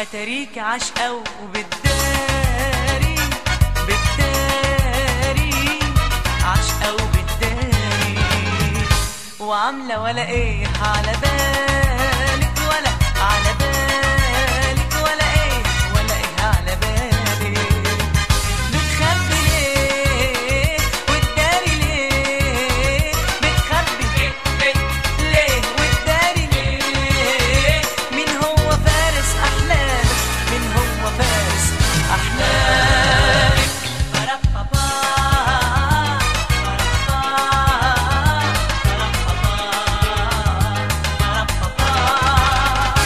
اتاريك عاشقة وبالداري بالداري عاشقة وبالداري وعاملة ولا ايه على بالك ولا على بالك ولا ايه ولا ايه على بالك بتخبي ليه وتداري ليه بتخبي ليه وتداري ليه مين هو فارس احلامك مين هو فارس احلامك بربابا، بربابا، بربابا.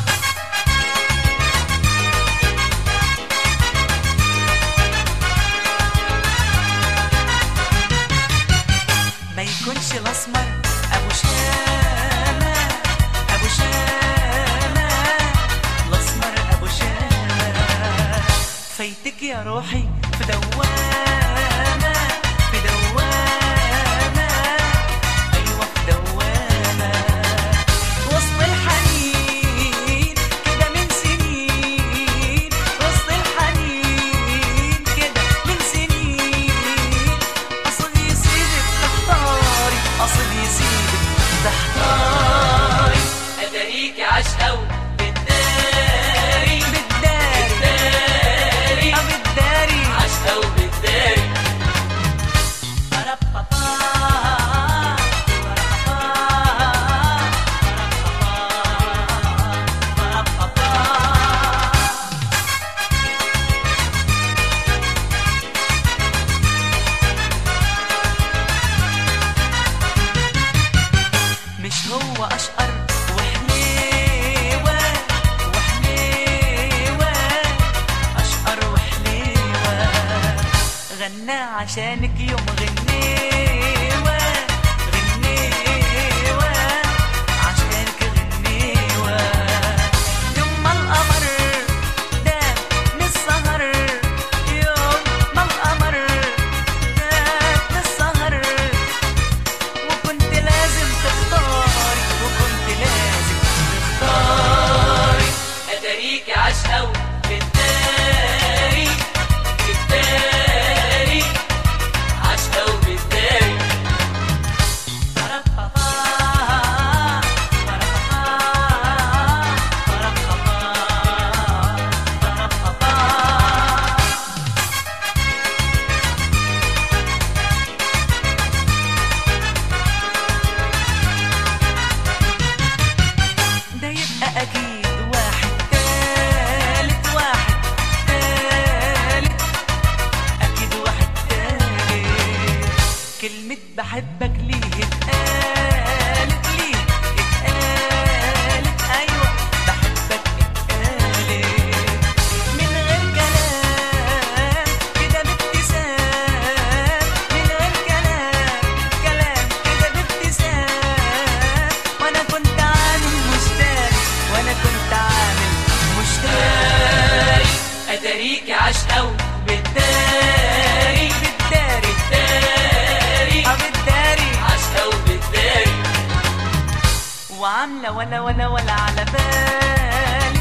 ما يكونش الاسمر ابو شامه ابو شامه الاسمر ابو شامه فايتك يا روحي في دوامه في دوامه ايوه في دوامه وسط الحنين كده من سنين وسط الحنين كده من سنين اصل يسيبك تختاري اصل يسيبك تختاري اتاريك عاشقة وبالداري بالداري بالداري اه بالداري عاشقة وبالداري بربابا، بربابا، بربابا. مش هو اشقر وحليوه وحليوه اشقر وحليوه غنى عشانك يوم غنيوه غنيوه عشانك غنيوه يوم ما القمر داب من السهر يوم ما القمر داب من السهر وكنت لازم تختاري وكنت لازم تختاري اتاريك عاشقة وبالداري بالداري عاشقة وبالداري بربابا، بربابا، بربابا، بربابا. ده يبقى اكيد واحد تالت واحد تالت اكيد واحد تالت كلمة بحبك ليه اتقالت ليه اتقالت ايوه بحبك اتقالت من غير كلام كده بابتسام من غير كلام كلام كده بابتسام وانا كنت عامل مشتاق وانا كنت عامل مشتاق اتاريك عاشقة وبالداري بالداري بالداري اه بالداري عاشقة وبالداري وعاملة ولا ولا ولا على بالك